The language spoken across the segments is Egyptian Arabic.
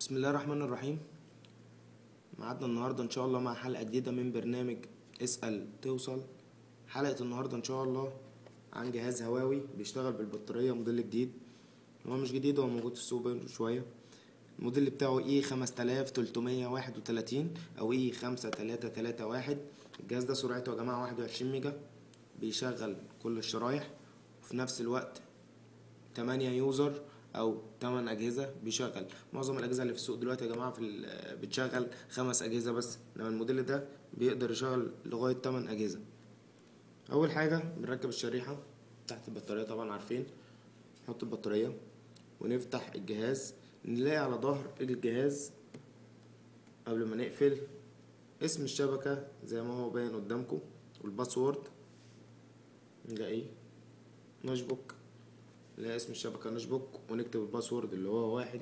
بسم الله الرحمن الرحيم معادنا النهاردة إن شاء الله مع حلقة جديدة من برنامج اسأل توصل حلقة النهاردة إن شاء الله عن جهاز هواوي بيشتغل بالبطارية موديل جديد هو مش جديد هو موجود في السوق بقاله شوية الموديل بتاعه اي خمس تلاف تلتمية واحد وتلاتين أو اي خمسة تلاتة تلاتة واحد الجهاز ده سرعته يا جماعة واحد وعشرين ميجا بيشغل كل الشرايح وفي نفس الوقت تمانية يوزر او 8 اجهزه بيشغل معظم الاجهزه اللي في السوق دلوقتي يا جماعه في ال- بتشغل خمس اجهزه بس انما الموديل ده بيقدر يشغل لغايه 8 اجهزه اول حاجه بنركب الشريحه تحت البطاريه طبعا عارفين نحط البطاريه ونفتح الجهاز نلاقي على ظهر الجهاز قبل ما نقفل اسم الشبكه زي ما هو باين قدامكم والباسورد نلاقيه نشبك نلاقي اسم الشبكة نشبك ونكتب الباسورد اللي هو واحد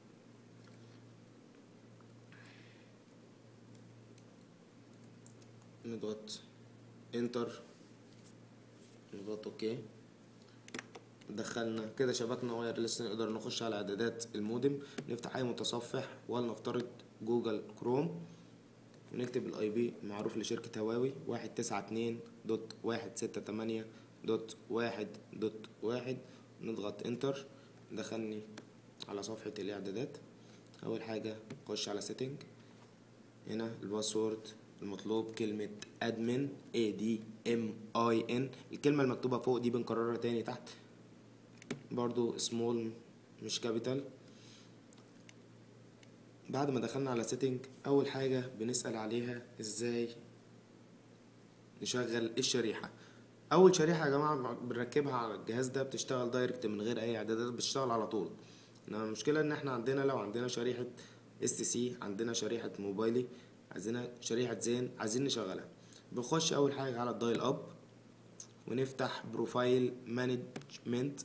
نضغط انتر نضغط اوكي دخلنا كده شبكنا وايرلس نقدر نخش على اعدادات المودم نفتح اي متصفح ولنفترض جوجل كروم ونكتب الاي بي المعروف لشركة هواوي واحد تسعة اتنين دوت واحد ستة تمانية دوت واحد دوت واحد نضغط انتر دخلني على صفحة الاعدادات اول حاجة نخش على سيتنج هنا الباسورد المطلوب كلمة admin a d m i n الكلمة المكتوبة فوق دي بنكررها تاني تحت برضو سمول مش كابيتال بعد ما دخلنا على سيتنج اول حاجة بنسأل عليها ازاي نشغل الشريحة اول شريحة يا جماعة بنركبها على الجهاز ده بتشتغل دايركت من غير اي اعدادات بتشتغل على طول انما المشكلة ان احنا عندنا لو عندنا شريحة اس سي عندنا شريحة موبايلي عايزين شريحة زين عايزين نشغلها بنخش اول حاجة على الدايل اب ونفتح بروفايل مانجمنت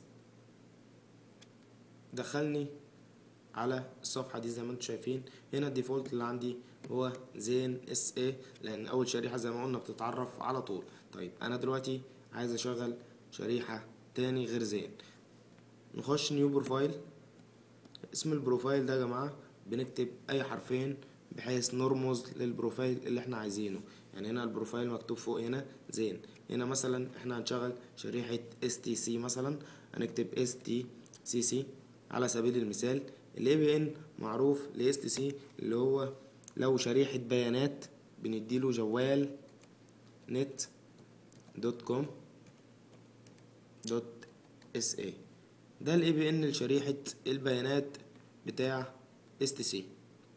دخلني على الصفحة دي زي ما انتم شايفين هنا الديفولت اللي عندي هو زين اس اي لان اول شريحة زي ما قلنا بتتعرف على طول طيب انا دلوقتي عايز اشغل شريحة تاني غير زين نخش نيو بروفايل اسم البروفايل ده يا جماعة بنكتب اي حرفين بحيث نرمز للبروفايل اللي احنا عايزينه يعني هنا البروفايل مكتوب فوق هنا زين هنا مثلا احنا هنشغل شريحة اس تي سي مثلا هنكتب اس تي سي سي على سبيل المثال الاي بي ان معروف لاس تي سي اللي هو لو شريحة بيانات بنديله جوال نت دوت كوم دوت اس اي ده الاي بي ان لشريحة البيانات بتاع اس تي سي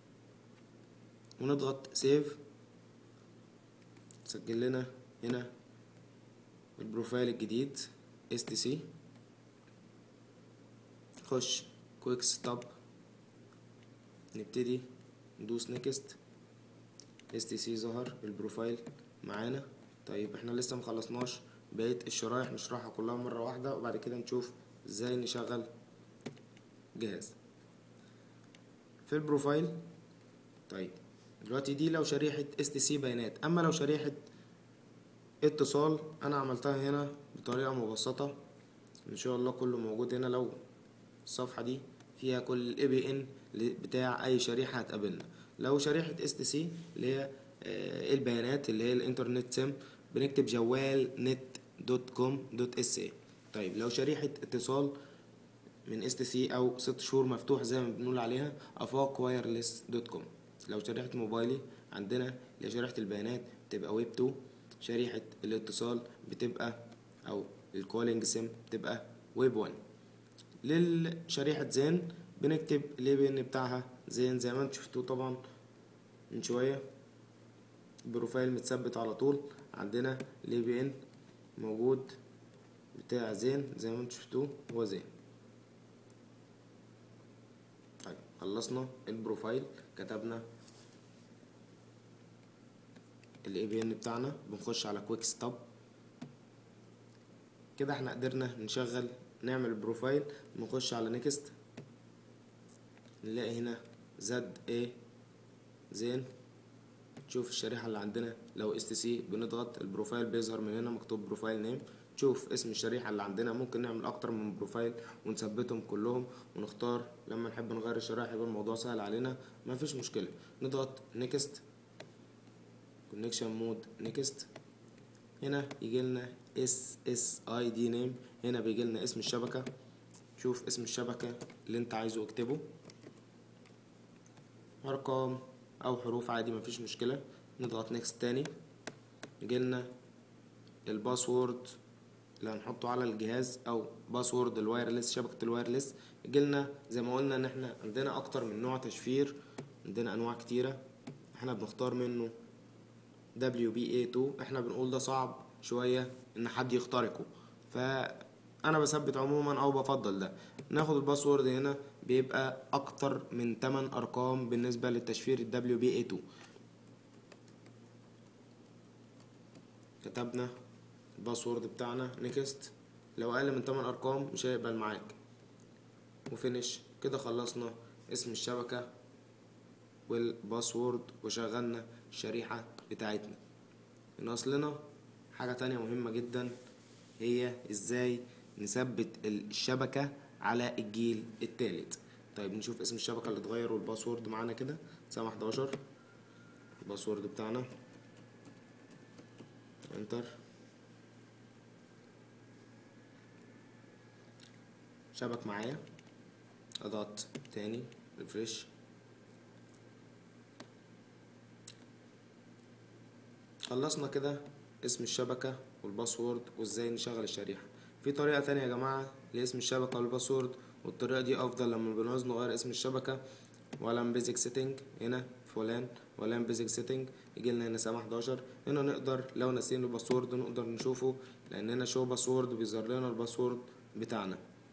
ونضغط سيف سجل لنا هنا البروفايل الجديد اس تي سي خش كويك ستوب نبتدي ندوس نيكست اس تي سي ظهر البروفايل معانا طيب احنا لسه مخلصناش بقية الشرايح نشرحها كلها مرة واحدة وبعد كده نشوف ازاي نشغل جهاز في البروفايل طيب دلوقتي دي لو شريحة اس تي سي بيانات اما لو شريحة اتصال انا عملتها هنا بطريقة مبسطة ان شاء الله كله موجود هنا لو الصفحة دي فيها كل الاي بي ان بتاع اي شريحة هتقابلنا لو شريحة اس تي سي اللي هي آه، البيانات اللي هي الانترنت سيم بنكتب جوال نت دوت كوم دوت اس اي طيب لو شريحة اتصال من اس تي سي او ست شهور مفتوح زي ما بنقول عليها افاق وايرلس دوت كوم لو شريحة موبايلي عندنا اللي هي شريحة البيانات بتبقى ويب 2 شريحة الاتصال بتبقى او الكولينج سيم بتبقى ويب 1 للشريحة زين بنكتب الاي بي ان بتاعها زين زي ما انتم شفتوه طبعا من شوية بروفايل متثبت على طول عندنا الاي بي ان موجود بتاع زين زي ما انتم شفتوه هو زين طيب خلصنا البروفايل كتبنا الاي بي ان بتاعنا بنخش على كويك ستوب كده احنا قدرنا نشغل نعمل بروفايل نخش على نيكست نلاقي هنا زد ايه زين نشوف الشريحة اللي عندنا لو اس تي سي بنضغط البروفايل بيظهر من هنا مكتوب بروفايل نيم تشوف اسم الشريحة اللي عندنا ممكن نعمل اكتر من بروفايل ونثبتهم كلهم ونختار لما نحب نغير الشرائح يبقى الموضوع سهل علينا ما فيش مشكلة نضغط نيكست كونكشن مود نيكست هنا يجي لنا اس اس اي دي نيم هنا بيجي لنا اسم الشبكة شوف اسم الشبكة اللي انت عايزه اكتبه ارقام او حروف عادي مفيش مشكلة نضغط نيكست تاني يجيلنا الباسورد اللي هنحطه على الجهاز او باسورد الوايرلس شبكة الوايرلس يجيلنا زي ما قلنا ان احنا عندنا اكتر من نوع تشفير عندنا انواع كتيرة احنا بنختار منه WBA2 احنا بنقول ده صعب شوية ان حد يخترقه فانا بثبت عموما او بفضل ده ناخد الباسورد هنا بيبقى اكتر من 8 ارقام بالنسبة للتشفير ال WBA2 كتبنا الباسورد بتاعنا نيكست لو اقل من 8 ارقام مش هيقبل معاك وفينش كده خلصنا اسم الشبكة والباسورد وشغلنا الشريحة بتاعتنا ناقص لنا حاجة تانية مهمة جدا هي ازاي نثبت الشبكة على الجيل التالت طيب نشوف اسم الشبكة اللي اتغير والباسورد معانا كده سامع 11 الباسورد بتاعنا انتر شبك معايا اضغط تاني ريفرش خلصنا كده اسم الشبكة والباسورد وازاي نشغل الشريحة في طريقة تانية يا جماعة لاسم الشبكة والباسورد والطريقة دي افضل لما بنعوز نغير اسم الشبكة ولا بيزك سيتنج هنا فلان ولا بيزك سيتنج يجي لنا هنا سامع 11 هنا نقدر لو نسينا الباسورد نقدر نشوفه لان هنا شو باسورد بيظهر لنا الباسورد بتاعنا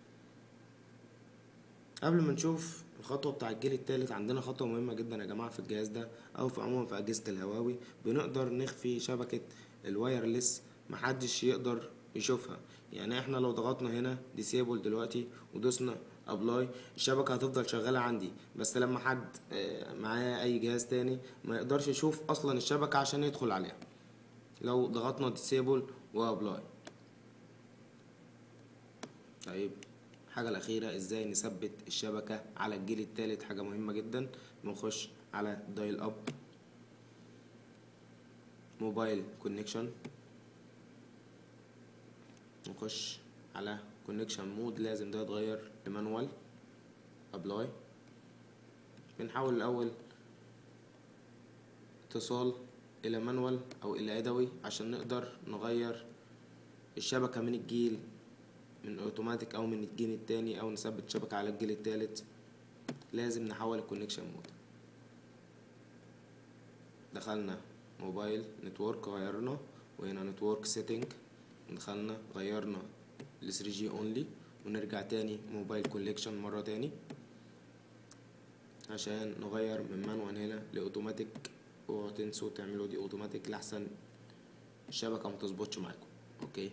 قبل ما نشوف الخطوة بتاع الجيل التالت عندنا خطوة مهمة جدا يا جماعة في الجهاز ده أو في عموما في أجهزة الهواوي بنقدر نخفي شبكة الوايرلس محدش يقدر يشوفها يعني احنا لو ضغطنا هنا ديسيبل دلوقتي ودوسنا ابلاي الشبكة هتفضل شغالة عندي بس لما حد معاه اي جهاز تاني ما يقدرش يشوف اصلا الشبكة عشان يدخل عليها لو ضغطنا ديسيبل وابلاي طيب الحاجة الأخيرة ازاي نثبت الشبكة على الجيل التالت حاجة مهمة جدا بنخش على دايل اب موبايل كونكشن نخش على كونكشن مود لازم ده يتغير لمانوال ابلاي بنحاول الاول اتصال الى مانوال او الى يدوي عشان نقدر نغير الشبكة من الجيل من اوتوماتيك او من الجيل التاني او نثبت شبكة على الجيل التالت لازم نحول الكونكشن مود دخلنا موبايل نتورك غيرنا وهنا نتورك سيتنج دخلنا غيرنا ل 3 جي اونلي ونرجع تاني موبايل كوليكشن مرة تاني عشان نغير من مانوال هنا لاوتوماتيك اوعوا تنسوا تعملوا دي اوتوماتيك لحسن الشبكة متظبطش معاكم اوكي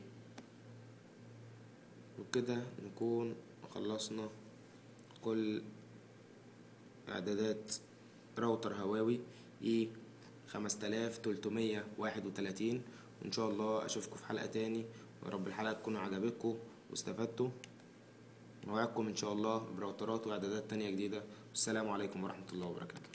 وبكده نكون خلصنا كل اعدادات راوتر هواوي اي خمسة آلاف تلتمية واحد وتلاتين وان شاء الله اشوفكم في حلقة تاني ورب الحلقة تكون عجبتكم واستفدتوا نوعدكم ان شاء الله براوترات واعدادات تانية جديدة والسلام عليكم ورحمة الله وبركاته